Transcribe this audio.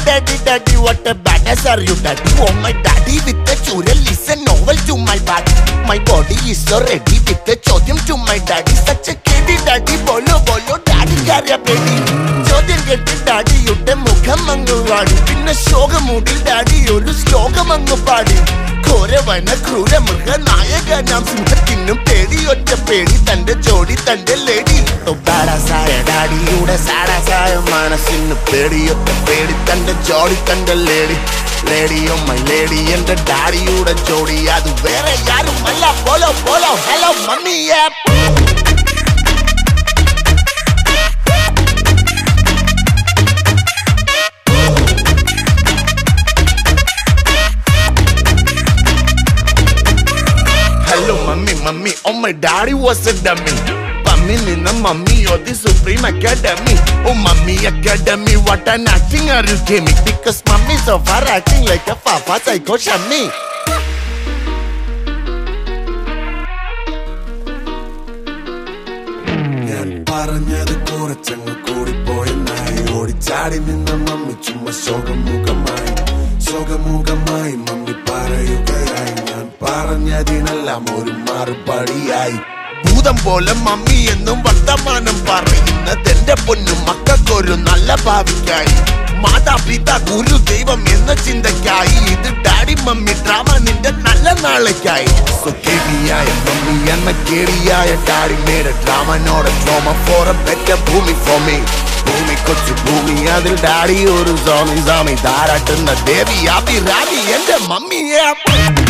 daddy, daddy, what a badass are you, daddy? Oh my daddy with a churel is a novel to my body. My body is so ready with a ചോദ്യം to my daddy. Such a kitty daddy, bolo bolo daddy carry പേടി ചോദ്യം കേട്ട് ഡാഡിയുടെ മുഖം അങ്ങ് വാടി പിന്നെ ശോകമൂടിൽ daddy ഒരു ശ്ലോകം അങ്ങ് പാടി ഘോരവന ക്രൂര മൃഗ നായക നാം സിംഹത്തിനും പേടി ഒറ്റ പേടി തന്റെ ജോഡി തന്റെ ലേഡി ബാഡാസായ ഡാഡിയുടെ സാഡാസായ മനസ്സിന് പേടിയൊറ്റ പേടി തന്റെ ജോഡി തന്റെ ലേഡി ലേഡിയോ മൈ ലേഡി എന്റെ ഡാഡിയുടെ ജോഡി അത് വേറെ ആരും അല്ല പോലോ പോലോ ഹലോ മമ്മിയെ Hello, mommy, mommy. Oh, my daddy was a dummy. Mummy Nina, mummy, you're the Supreme Academy. Oh, mommy Academy, what an acting are you giving? Because mummy so far acting like a fafa psycho shammy. ഞാൻ പറഞ്ഞത് കുറച്ചങ്ങ് കൂടിപ്പോയെന്നായി ഓടിച്ചാടി നിന്ന mummy ചുമ്മാ ശോകമുഖമായി ശോകമുഖമായി mummy പറയുകയായി ഞാൻ പറഞ്ഞതിനെല്ലാം ഒരു മറുപടിയായി ഭൂതം പോലെ മമ്മി എന്നും വർത്തമാനം പറയുന്നത് എന്റെ പൊന്നും മക്കൾക്കൊരു നല്ല ഭാവിക്കായി മാതാപിതാ ഗുരു ദൈവം എന്ന ചിന്തയ്ക്കായി ഇത് ഡാഡി മമ്മി ഡ്രാമ നിന്റെ നല്ല നാളേക്കായി സുഖേരിയായ മമ്മി എന്ന കേടിയായ ഡാഡി മേഡ് ഡ്രാമനോട് trauma for a better bhoomi for me ഭൂമി കൊച്ചു ഭൂമി അതിൽ ഡാഡി ഒരു സ്വാമി സ്വാമി താരാട്ടുന്ന ദേവി അഭിരാമി എന്റെ മമ്മിയെ